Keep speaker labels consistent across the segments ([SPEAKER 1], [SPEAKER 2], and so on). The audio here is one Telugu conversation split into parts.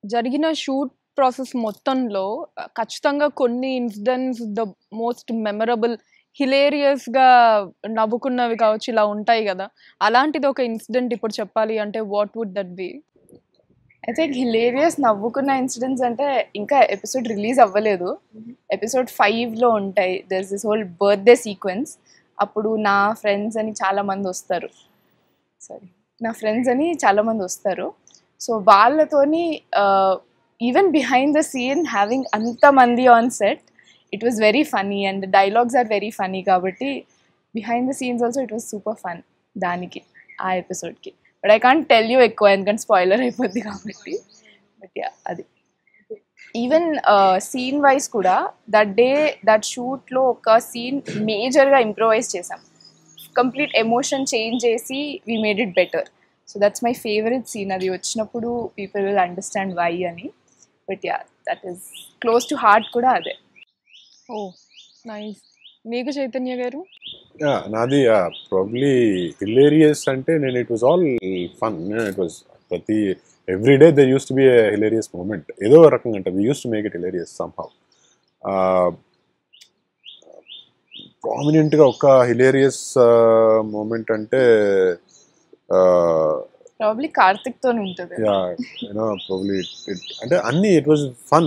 [SPEAKER 1] జరిగిన షూట్ ప్రాసెస్ మొత్తంలో ఆ, ఖచ్చితంగా కొన్ని ఇన్సిడెంట్స్ ద మోస్ట్ మెమరబుల్ హిలేరియస్గా నవ్వుకున్నవి కావచ్చు ఇలా ఉంటాయి కదా అలాంటిది ఒక ఇన్సిడెంట్ ఇప్పుడు చెప్పాలి అంటే what would that be
[SPEAKER 2] I think hilarious నవ్వుకున్న ఇన్సిడెంట్స్ అంటే ఇంకా ఎపిసోడ్ రిలీజ్ అవ్వలేదు ఎపిసోడ్ ఫైవ్లో ఉంటాయి there's this whole birthday sequence అప్పుడు నా ఫ్రెండ్స్ అని చాలా మంది వస్తారు సారీ నా ఫ్రెండ్స్ అని చాలా మంది వస్తారు సో వాళ్ళతోని even behind the scene having అంతమంది on set it was very funny and dialogues are very funny కాబట్టి behind the scenes also it was super fun దానికి ఆ ఎపిసోడ్కి but I can't tell you ఎక్కువ ఎందుకంటే స్పాయిలర్ అయిపోద్ది కాబట్టి బట్ యా అది ఈవెన్ సీన్ వైజ్ కూడా దట్ డే దట్ షూట్లో ఒక సీన్ మేజర్గా ఇంప్రొవైజ్ చేసాం కంప్లీట్ ఎమోషన్ చేంజ్ చేసి we made it better so that's my favourite scene అది వచ్చినప్పుడు పీపుల్ విల్ అండర్స్టాండ్ వై అని but yeah that is close to heart కూడా అదే
[SPEAKER 1] ఓ నైస్ మీకు చైతన్య గారు
[SPEAKER 3] Yeah, నాది ప్రాబ్లీ హిలేరియస్ అంటే నేను it was all fun it was ప్రతి every day they used to be hilarious moment ఏదో ఒక రకంగా అంటే we used to make it hilarious somehow ప్రామినెంట్గా ఒక హిలేరియస్ మూమెంట్ అంటే
[SPEAKER 2] ప్రాబ్లీ కార్తిక్తో ఉంటుంది
[SPEAKER 3] యా యూనో ప్రాబ్లీ అంటే అన్ని ఇట్ వాజ్ ఫన్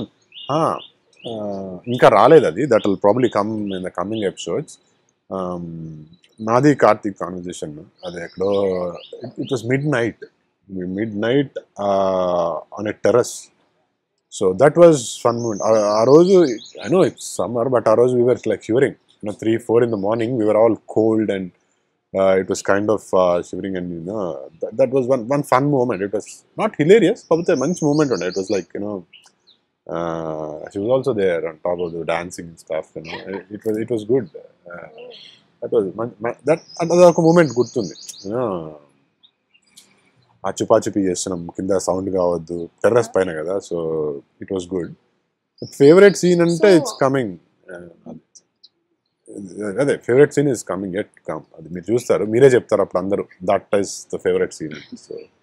[SPEAKER 3] ఇంకా రాలేదు అది that will probably come in the coming episodes నాది కార్తీక్ కాన్వర్జేషన్ అది ఎక్కడో it was midnight midnight on a terrace so that was fun moment ఆ రోజు I know it's summer but ఆ రోజు we are like shivering you know three four in the morning we are all cold and it was kind of shivering and you know that was one one fun moment it was not hilarious కాకపోతే మంచి మూమెంట్ ఉండే it was like you know she was also there on top of the dancing staff you know it was it was good that was that అది ఒక మూమెంట్ గుర్తుంది యూనో ఆ చుపాచుపి చేస్తున్నాం కింద సౌండ్ కావద్దు టెర్రస్ పైన కదా so it was good favourite scene అంటే
[SPEAKER 2] So-
[SPEAKER 3] ఇట్స్ కమింగ్ అదే favourite scene is coming at come అది మీరు చూస్తారు మీరే చెప్తారు అప్పుడు అందరూ that is the favourite scene so